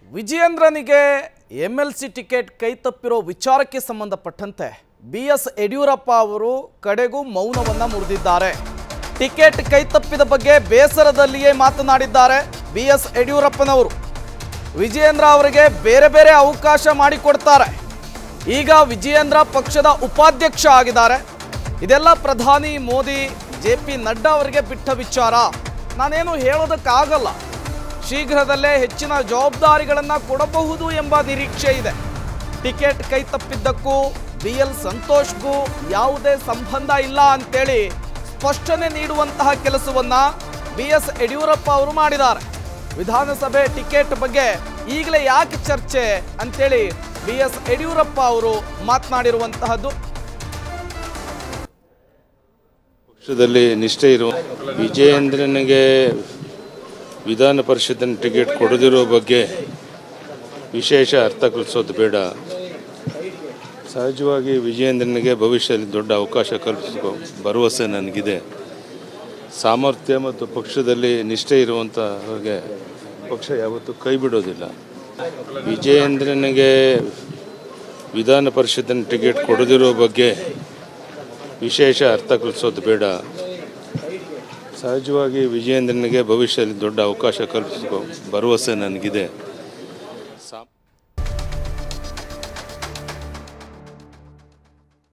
ವಿಜಯೇಂದ್ರನಿಗೆ M L C ticket ಕೈ ತಪ್ಪಿರೋ ವಿಚಾರಕ್ಕೆ ಸಂಬಂಧಪಟ್ಟಂತೆ ಬಿ ಎಸ್ ಯಡಿಯೂರಪ್ಪ ಅವರು ಕಡೆಗೂ ಮೌನವನ್ನ ಮುರಿದಿದ್ದಾರೆ ಟಿಕೆಟ್ ಕೈ ತಪ್ಪಿದ ಬಗ್ಗೆ ಬೇಸರದಲ್ಲಿಯೇ ಮಾತನಾಡಿದ್ದಾರೆ ಬಿ ಎಸ್ ಯಡಿಯೂರಪ್ಪನವರು ವಿಜಯೇಂದ್ರ ಅವರಿಗೆ ಬೇರೆ ಬೇರೆ ಅವಕಾಶ ಮಾಡಿಕೊಡ್ತಾರೆ ಈಗ ವಿಜಯೇಂದ್ರ ಪಕ್ಷದ ಉಪಾಧ್ಯಕ್ಷ ಆಗಿದ್ದಾರೆ ಇದೆಲ್ಲ ಪ್ರಧಾನಿ ಮೋದಿ ಜೆ ಪಿ ನಡ್ಡಾ ಅವರಿಗೆ ಬಿಟ್ಟ ವಿಚಾರ ನಾನೇನು ಹೇಳೋದಕ್ಕಾಗಲ್ಲ ಶೀಘ್ರದಲ್ಲೇ ಹೆಚ್ಚಿನ ಜವಾಬ್ದಾರಿಗಳನ್ನು ಕೊಡಬಹುದು ಎಂಬ ನಿರೀಕ್ಷೆ ಇದೆ ಟಿಕೆಟ್ ಕೈ ತಪ್ಪಿದ್ದಕ್ಕೂ ಬಿ ಎಲ್ ಸಂತೋಷ್ಗೂ ಯಾವುದೇ ಸಂಬಂಧ ಇಲ್ಲ ಅಂತೇಳಿ ಸ್ಪಷ್ಟನೆ ನೀಡುವಂತಹ ಕೆಲಸವನ್ನ ಬಿ ಎಸ್ ಯಡಿಯೂರಪ್ಪ ಅವರು ಮಾಡಿದ್ದಾರೆ ವಿಧಾನಸಭೆ ಟಿಕೆಟ್ ಬಗ್ಗೆ ಈಗಲೇ ಯಾಕೆ ಚರ್ಚೆ ಅಂತೇಳಿ ಬಿ ಎಸ್ ಯಡಿಯೂರಪ್ಪ ಅವರು ಮಾತನಾಡಿರುವಂತಹದ್ದು ಪಕ್ಷದಲ್ಲಿ ನಿಷ್ಠೆ ಇರುವ ವಿಜಯೇಂದ್ರನಿಗೆ ವಿಧಾನ ಪರಿಷತ್ತಿನ ಟಿಕೆಟ್ ಕೊಡದಿರೋ ಬಗ್ಗೆ ವಿಶೇಷ ಅರ್ಥ ಕಲಿಸೋದು ಬೇಡ ಸಹಜವಾಗಿ ವಿಜಯೇಂದ್ರನಿಗೆ ಭವಿಷ್ಯದಲ್ಲಿ ದೊಡ್ಡ ಅವಕಾಶ ಕಲ್ಪಿಸೋ ಭರವಸೆ ನನಗಿದೆ ಸಾಮರ್ಥ್ಯ ಮತ್ತು ಪಕ್ಷದಲ್ಲಿ ನಿಷ್ಠೆ ಇರುವಂಥವ್ರಿಗೆ ಪಕ್ಷ ಯಾವತ್ತೂ ಕೈ ಬಿಡೋದಿಲ್ಲ ವಿಜಯೇಂದ್ರನಿಗೆ ವಿಧಾನ ಪರಿಷತ್ತಿನ ಟಿಕೆಟ್ ಕೊಡದಿರೋ ಬಗ್ಗೆ ವಿಶೇಷ ಅರ್ಥ ಕಲಿಸೋದು ಬೇಡ ಸಹಜವಾಗಿ ವಿಜಯೇಂದ್ರನಿಗೆ ಭವಿಷ್ಯದಲ್ಲಿ ದೊಡ್ಡ ಅವಕಾಶ ಕಲ್ಪಿಸೋ ಭರವಸೆ ನನಗಿದೆ